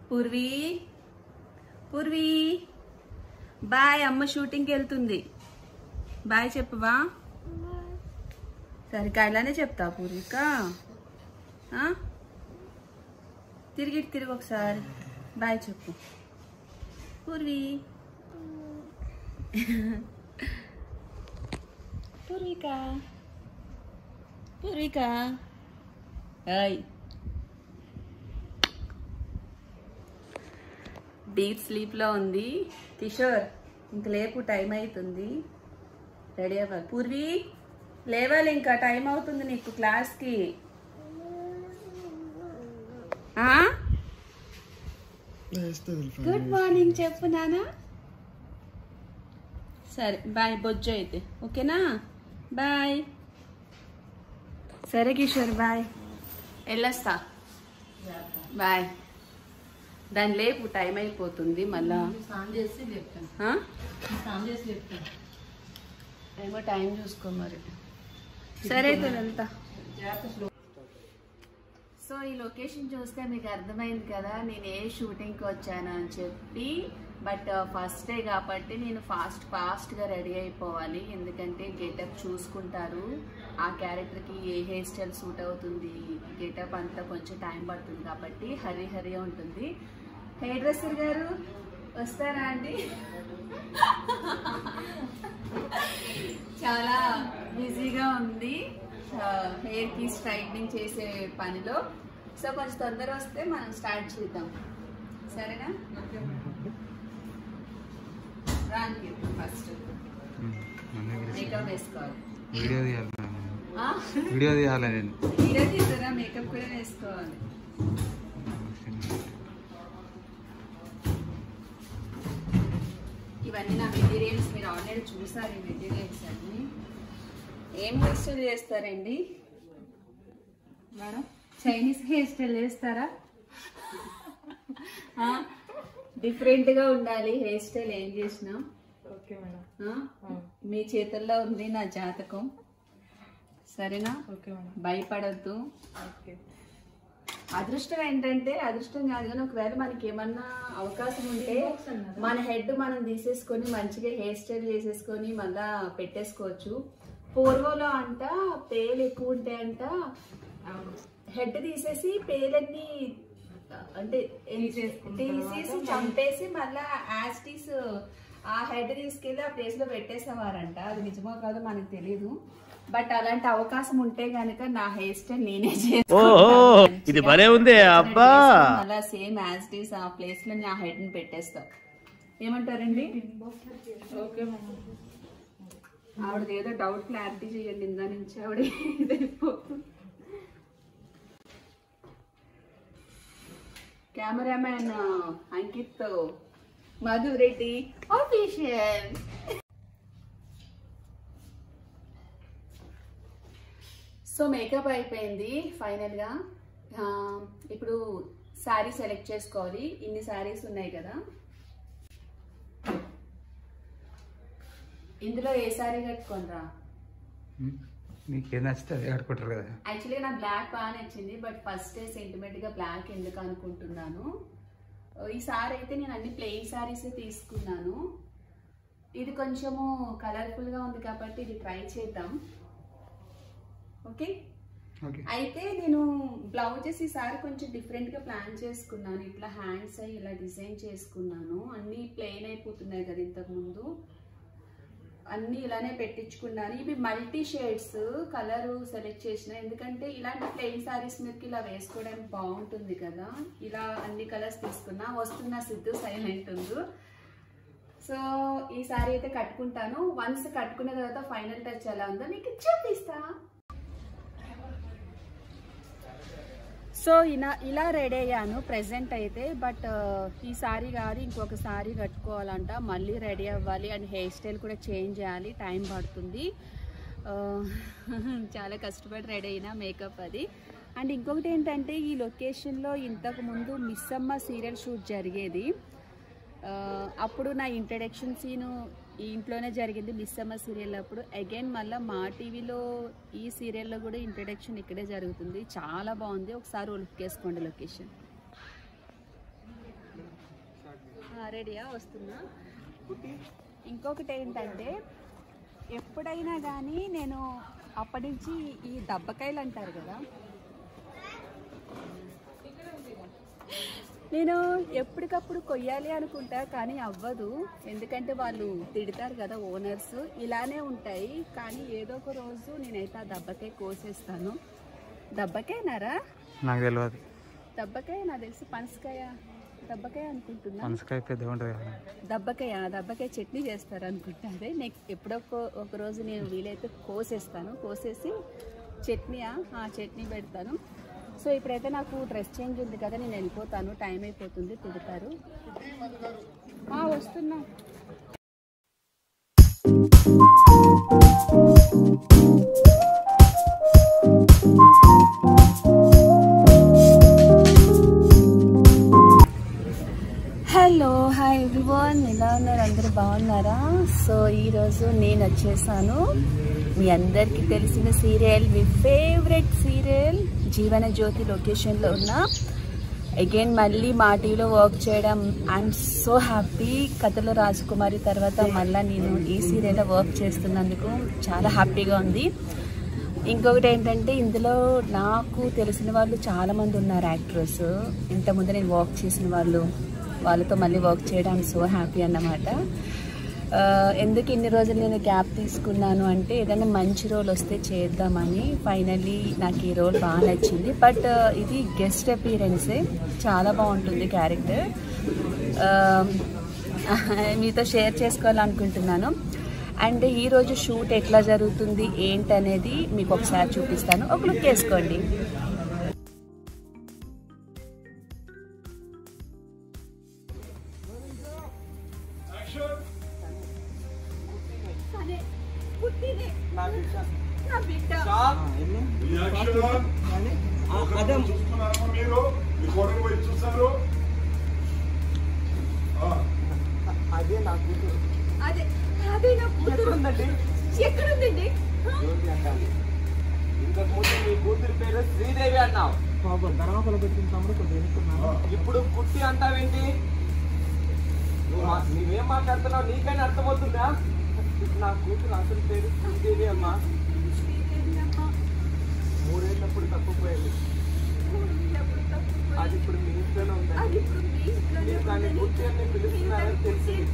Purvi Purvi bye అమ్మ షూటింగ్కి వెళ్తుంది బాయ్ చెప్పవా సరిగ్గా ఇలానే చెప్తా పూర్విక ఆ? తిరిగి ఇటు తిరిగి ఒకసారి బాయ్ చెప్పు పూర్వి పూర్విక పూర్విక హాయ్ డీప్ స్లీప్లో ఉంది కిషోర్ ఇంక లేపు టైం అవుతుంది రెడీ అవ్వాలి పూర్వి లేవాలి ఇంకా టైం అవుతుంది నీకు క్లాస్కి ఆ? గుడ్ మార్నింగ్ చెప్పు నానా సరే బాయ్ బొజ్జు అయితే ఓకేనా బాయ్ సరే కిషోర్ బాయ్ వెళ్ళొస్తా బాయ్ దాని లేపు టైం అయిపోతుంది మళ్ళా స్నానం చేసి లేపుతాను ఆ? స్నానం చేసి లేపుతాను ఏమో టైం చూసుకో మరి సరే అయితే వెళ్తా సో ఈ లొకేషన్ చూస్తే మీకు అర్థమైంది కదా నేను ఏ షూటింగ్కి వచ్చాను అని చెప్పి బట్ ఫస్ట్ డే కాబట్టి నేను ఫాస్ట్ ఫాస్ట్గా రెడీ అయిపోవాలి ఎందుకంటే గెటప్ చూసుకుంటారు ఆ క్యారెక్టర్కి ఏ హెయిర్ స్టైల్ సూట్ అవుతుంది గెటప్ అంతా కొంచెం టైం పడుతుంది కాబట్టి హరి హరి ఉంటుంది హెయిర్ డ్రెస్సర్ గారు వస్తారా అండి చాలా బిజీగా ఉంది హెయిర్ కి స్ట్రైట్నింగ్ చేసే పనిలో సో కొంచెం తొందర వస్తే మనం స్టార్ట్ చేద్దాం సరేనా రాండి ఫస్ట్ మేకప్ వేసుకోవాలి వీడియో తీయాలి ఆ? వీడియో తీయాలి నేను మీరే తీసారా మేకప్ కూడా వేసుకోవాలి ఇవన్నీ నా మెటీరియల్స్ మీరు ఆల్రెడీ చూసారు ఈ మెటీరియల్స్ అన్ని ఏం హెయిర్ స్టైల్ చేస్తారండి మేడం చైనీస్ హెయిర్ స్టైల్ చేస్తారా డిఫరెంట్ గా ఉండాలి హెయిర్ స్టైల్ ఏం చేసినా ఓకే మేడం ఆ? మీ చేతుల్లో ఉంది నా జాతకం సరేనా ఓకే మేడం భయపడద్దు ఓకే అదృష్టం ఏంటంటే అదృష్టం కాదు కానీ ఒకవేళ మనకి ఏమన్నా అవకాశం ఉంటే మన హెడ్ మనం తీసేసుకొని మంచిగా హెయిర్ స్టైల్ చేసేసుకొని మళ్ళా పెట్టేసుకోవచ్చు పూర్వంలో అంట పేలు ఎక్కువ ఉంటాయంట హెడ్ తీసేసి పేలన్నీ అంటే తీసేసి చంపేసి మళ్ళా యాస్టీస్ ఆ హెడ్ తీసుకెళ్లి ఆ ప్లేస్ లో పెట్టేసేవారంట అది నిజమో కాదో మనకు తెలియదు బట్ అలాంటి అవకాశం ఉంటే గనుక నా హెయిర్ స్టైల్ నేనే ఇది భలే ఉంది అబ్బా అలా సేమ్ యాజ్ ఇట్ ఆ ప్లేస్ లో నా హెడ్ ని పెట్టేస్తా ఏమంటారండి ఓకే మేడం ఆవిడది ఏదో డౌట్ క్లారిటీ చేయండి ఇందా నుంచి ఆవిడ ఇదైపోతుంది cameraman Ankit Madhureddy official so makeup అయిపోయింది ఫైనల్గా ఆ, ఇప్పుడు శారీ సెలెక్ట్ చేసుకోవాలి ఇన్ని శారీస్ ఉన్నాయి కదా ఇందులో ఏ శారీ కట్టుకోనరా నీకేం నచ్చితే అదే కట్టుకుంటారు కదా యాక్చువల్గా నాకు బ్లాక్ బాగా నచ్చింది బట్ ఫస్ట్ డే సెంటిమెంట్ గా బ్లాక్ ఎందుకు అనుకుంటున్నాను ఈ సారీ అయితే నేను అన్ని ప్లెయిన్ సారీస్ తీసుకున్నాను ఇది కొంచెము కలర్ఫుల్ గా ఉంది కాబట్టి ఇది ట్రై చేద్దాం ఓకే ఓకే అయితే నేను బ్లౌజెస్ ఈసారి కొంచెం డిఫరెంట్ గా ప్లాన్ చేసుకున్నాను ఇట్లా హ్యాండ్స్ అయి ఇలా డిజైన్ చేసుకున్నాను అన్ని ప్లెయిన్ అయిపోతున్నాయి కదా ఇంతకు ముందు అన్ని ఇలానే పెట్టించుకున్నాను ఇవి మల్టీ షేడ్స్ కలర్ సెలెక్ట్ చేసిన ఎందుకంటే ఇలాంటి ప్లెయిన్ సారీస్ మీదకి ఇలా వేసుకోవడానికి బాగుంటుంది కదా ఇలా అన్ని కలర్స్ తీసుకున్నా వస్తున్న సిద్ధు సైలెంట్ ఉంది సో ఈ సారీ అయితే కట్టుకుంటాను వన్స్ కట్టుకున్న తర్వాత ఫైనల్ టచ్ ఎలా ఉందో మీకు చూపిస్తా సో ఇలా ఇలా రెడీ అయ్యాను ప్రెసెంట్ అయితే బట్ ఈ సారీ కాదు ఇంకొక సారీ కట్టుకోవాలంట మళ్ళీ రెడీ అవ్వాలి అండ్ హెయిర్ స్టైల్ కూడా చేంజ్ చేయాలి టైం పడుతుంది ఆ, చాలా కష్టపడి రెడీ అయినా మేకప్ అది అండ్ ఇంకొకటి ఏంటంటే ఈ లొకేషన్లో ఇంతకు ముందు మిస్సమ్మ సీరియల్ షూట్ జరిగేది ఆ, అప్పుడు నా ఇంట్రడక్షన్ సీను ఈ ఇంట్లోనే జరిగింది మిస్ అమ్మ సీరియల్ అప్పుడు అగైన్ మళ్ళీ మా టీవీలో ఈ సీరియల్లో కూడా ఇంట్రడక్షన్ ఇక్కడే జరుగుతుంది చాలా బాగుంది ఒకసారి లుక్ వేసుకోండి లొకేషన్ రెడీయా వస్తున్నా ఇంకొకటి ఏంటంటే ఎప్పుడైనా కానీ నేను అప్పటి నుంచి ఈ దబ్బకాయలు అంటారు కదా నేను ఎప్పటికప్పుడు కొయ్యాలి అనుకుంటా కానీ అవ్వదు ఎందుకంటే వాళ్ళు తిడతారు కదా ఓనర్స్ ఇలానే ఉంటాయి కానీ ఏదో ఒక రోజు నేనైతే ఆ దబ్బకాయ కోసేస్తాను దబ్బకాయనారా నాకు తెలియదు దబ్బకాయ నాకు తెలిసి పనసకాయ దబ్బకాయ అనుకుంటున్నా మనసుకాయ పెద్ద ఉంటుంది కదా దబ్బకాయ దబ్బకాయ చట్నీ చేస్తారు అనుకుంటా అదే నెక్స్ట్ ఎప్పుడో ఒక- ఒక రోజు నేను వీలైతే కోసేస్తాను కోసేసి చట్నీ ఆ చట్నీ పెడతాను సో ఇప్పుడైతే నాకు డ్రెస్ చేంజ్ ఉంది కదా నేను వెళ్ళిపోతాను టైం అయిపోతుంది తిడతారు ఆ, వస్తున్నా హలో హాయ్ ఎవ్రీవన్ ఎలా ఉన్నారు అందరూ బాగున్నారా సో ఈరోజు నేను వచ్చేసాను మీ అందరికీ తెలిసిన సీరియల్ మీ ఫేవరెట్ సీరియల్ జీవన జ్యోతి లొకేషన్లో ఉన్న అగైన్ మళ్ళీ మా టీవీలో వర్క్ చేయడం ఐఎమ్ సో హ్యాపీ కథలో రాజకుమారి తర్వాత మళ్ళీ నేను ఈ సీరియల్లో వర్క్ చేస్తున్నందుకు చాలా హ్యాపీగా ఉంది ఇంకొకటి ఏంటంటే ఇందులో నాకు తెలిసిన వాళ్ళు చాలామంది ఉన్నారు యాక్టర్స్ ఇంతకుముందు నేను వర్క్ చేసిన వాళ్ళు వాళ్ళతో మళ్ళీ వర్క్ చేయడం సో హ్యాపీ అన్నమాట ఆ, ఎందుకు ఇన్ని రోజులు నేను గ్యాప్ తీసుకున్నాను అంటే ఏదైనా మంచి రోల్ వస్తే చేద్దామని ఫైనల్లీ నాకు ఈ రోల్ బాగా నచ్చింది బట్ ఇది గెస్ట్ అపీరెన్సే చాలా బాగుంటుంది క్యారెక్టర్ మీతో షేర్ చేసుకోవాలనుకుంటున్నాను అండ్ ఈరోజు షూట్ ఎట్లా జరుగుతుంది ఏంటనేది మీకు ఒకసారి చూపిస్తాను ఒక లుక్ వేసుకోండి చూస్తున్నారమ్మా మీరు మీ కొడుకు పోయి చూస్తారు ఆ, అదే నా కూతురు అదే అదే నా ఎక్కడుందండి ఎక్కడుందండి జ్యోతి అంటాను ఇంతకు ముందు మీ కూతురు పేరు శ్రీదేవి అన్నావు ఇప్పుడు కుట్టి అంటావేంటి నువ్వు మా- నువ్వేం మాట్లాడుతున్నావు నీకైనా అర్థమవుతుందా నా కూతురు అసలు పేరు శ్రీదేవి అమ్మా మూడేళ్ళప్పుడు తప్పిపోయింది అది ఇప్పుడు మీ ఇంట్లోనే ఉందండి మీరు దాన్ని కుట్టి అని పిలుస్తున్నారని తెలిసింది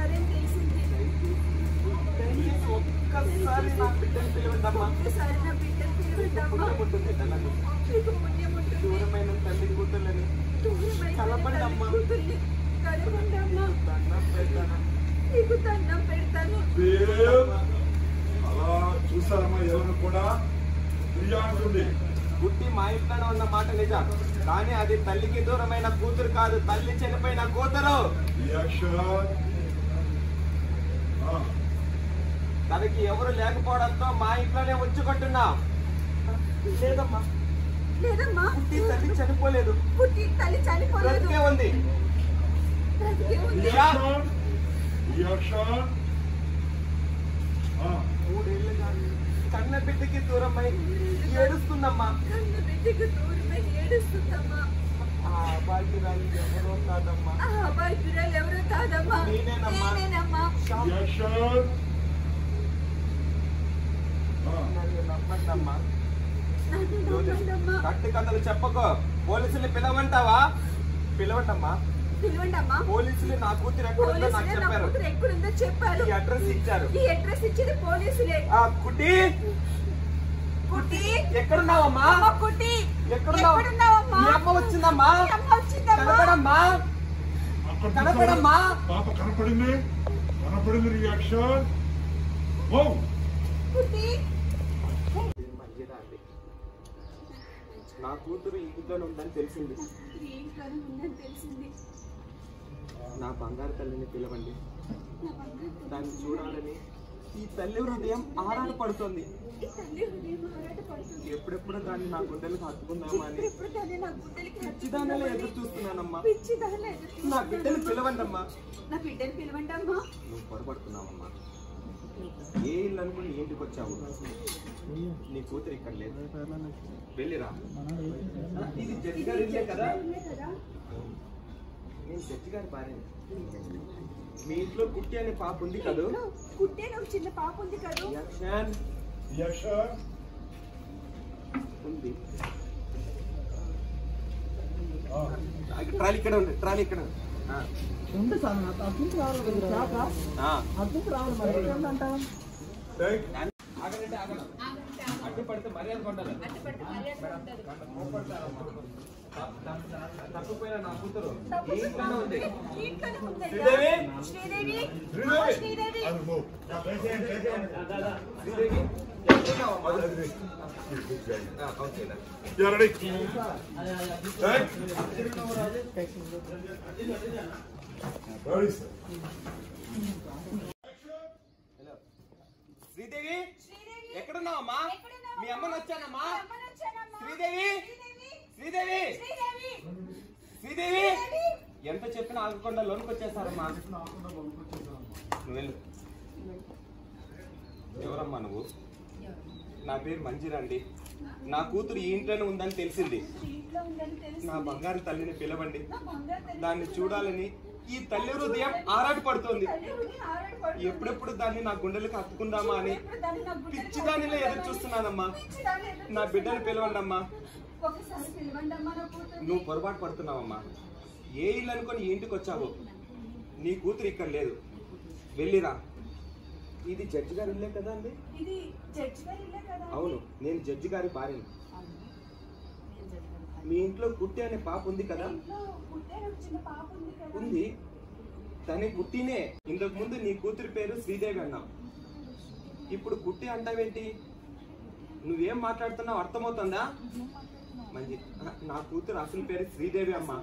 దయచేసి ఒక్కసారి నా బిడ్డను పిలవండి అమ్మా పుణ్యం ఉంటుంది తనకు దూరమైన తల్లి కూతుర్లని కలపండి అమ్మా దండం పెడతాను దేవ్ అలా చూసారమ్మా ఎవరు కూడా ప్రియా అంటుంది పుట్టి మా ఇంట్లోనే ఉన్న మాట నిజం కానీ అది తల్లికి దూరమైన కూతురు కాదు తల్లి చనిపోయిన కూతురు రియాక్షన్ ఆ, తనకి ఎవరు లేకపోవడంతో మా ఇంట్లోనే ఉంచుకుంటున్నాం లేదమ్మా లేదమ్మా పుట్టి తల్లి చనిపోలేదు పుట్టి తల్లి చనిపోలేదు బ్రతికే ఉంది బ్రతికే ఉంది. రియాక్షన్ రియాక్షన్ ఆ, మూడేళ్లుగా కన్న బిడ్డకి దూరమై ఏడుస్తుందమ్మా కన్న బిడ్డకు దూరమై ఏడుస్తుందమ్మా ఆ అబ్బాయికి రాని ఎవరో కాదమ్మా ఆ అబ్బాయి పిల్లలు ఎవరో కాదమ్మా నేనేనమ్మా. నేనేనమ్మా రియాక్షన్ ఆ, నన్ను నమ్మండమ్మా నన్ను నమ్మండమ్మా కట్టు కథలు చెప్పకో పోలీసులు పిలవంటావా పిలవండమ్మా పిలవండి అమ్మా పోలీసులు నా కూతురు ఎక్కడుందో నాకు పోలీసులే నా చెప్పారు కూతురు ఎక్కడుందో చెప్పారు ఈ అడ్రస్ ఇచ్చారు ఈ అడ్రస్ ఇచ్చింది పోలీసులే ఆ కుట్టి కుట్టి ఎక్కడున్నావమ్మా అమ్మ కుట్టి ఎక్కడున్నావు ఎక్కడున్నావమ్మా మీ అమ్మ వచ్చిందమ్మా మీ అమ్మ వచ్చిందమ్మా కనపడమ్మా అక్కడ కనపడమ్మా? పాప కనపడింది కనపడింది రియాక్షన్ ఓ కుట్టి మంచిదా అండి నా కూతురు ఈ ఇంట్లోనే ఉందని తెలిసింది ఈ ఇంట్లోనే ఉందని తెలిసింది నా బంగారు తల్లిని పిలవండి నా బంగారు దాన్ని చూడాలని ఈ తల్లి హృదయం ఆరాట పడుతోంది ఈ తల్లి హృదయం ఆరాటపడుతుంది ఎప్పుడెప్పుడు దాన్ని నా గుండెలకు హత్తుకుందామా అని ఇప్పుడు దాన్ని నా గుండెలకి పిచ్చిదానలో ఎదురు చూస్తున్నానమ్మా పిచ్చి దానిలో ఎదురు నా బిడ్డను పిలవండమ్మా నా బిడ్డని పిలవండి అమ్మా నువ్వు పొరపడుతున్నావమ్మా ఏ ఇల్లు అనుకుని ఈ ఇంటికి వచ్చావు నీ కూతురు ఇక్కడ లేదు వెళ్ళిరా ఇది జడ్జి గారి ఇల్లే కదా నేను జడ్జి గారి భార్యని మీ ఇంట్లో కుట్టి అనే పాప ఉంది కదూ కుట్టే ఒక చిన్న పాప ఉంది కదా యాక్షన్ రియాక్షన్ ఉంది ట్రాలీ ఇక్కడ ఉంది ట్రాలీ ఇక్కడ ఉంది. ఆ. ఆ. టేక్ ఆగనంటే ఆగను. అడ్డు పడితే మర్యాద కొండాలి తప్పిపోయిన నా కూతురు ఈ ఇంట్లోనే ఉంది శ్రీదేవి శ్రీదేవి శ్రీదేవి అది మూవ్ శ్రీదేవి ఎక్కడున్నావమ్మా? ఆ, ఓకే రా. You are ready take ready sir hello Sridevi ఎక్కడున్నావమ్మా మీ అమ్మని వచ్చానమ్మా శ్రీదేవి శ్రీదేవి శ్రీదేవి ఎంత చెప్పినా ఆగకుండా లోనికి వచ్చేసారమ్మా నువ్వు వెళ్ళు ఎవరమ్మా నువ్వు నా పేరు మంజిరా అండి నా కూతురు ఈ ఇంట్లోనే ఉందని తెలిసింది నా బంగారు తల్లిని పిలవండి దాన్ని చూడాలని ఈ తల్లి హృదయం ఆరాటి పడుతోంది ఎప్పుడెప్పుడు దాన్ని నా గుండెలకు హత్తుకుందామా అని పిచ్చి దానిలో ఎదురు చూస్తున్నానమ్మా నా బిడ్డను పిలవండి అమ్మా ఒకసారి పిలవండి అమ్మా నా కూతురు నువ్వు పొరపాటు పడుతున్నావమ్మా ఏ ఇల్లు అనుకొని ఈ ఇంటికి వచ్చావు నీ కూతురు ఇక్కడ లేదు వెళ్ళిరా ఇది జడ్జి గారి ఇల్లే కదా అండి ఇది జడ్జి గారి ఇల్లే కదా అవును నేను జడ్జి గారి భార్యను మీ ఇంట్లో కుట్టి అనే పాప ఉంది కదా ఇంట్లో పుట్టే ఒక చిన్న పాప ఉంది కదా ఉంది తనే కుట్టినే ఇంతకు ముందు నీ కూతురి పేరు శ్రీదేవి అన్నావు ఇప్పుడు కుట్టి అంటావేంటి నువ్వేం మాట్లాడుతున్నావు అర్థమవుతుందా మంచి నా కూతురు అసలు పేరు శ్రీదేవి అమ్మ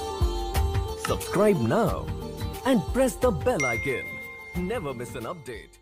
Subscribe now and press the bell icon. Never miss an update.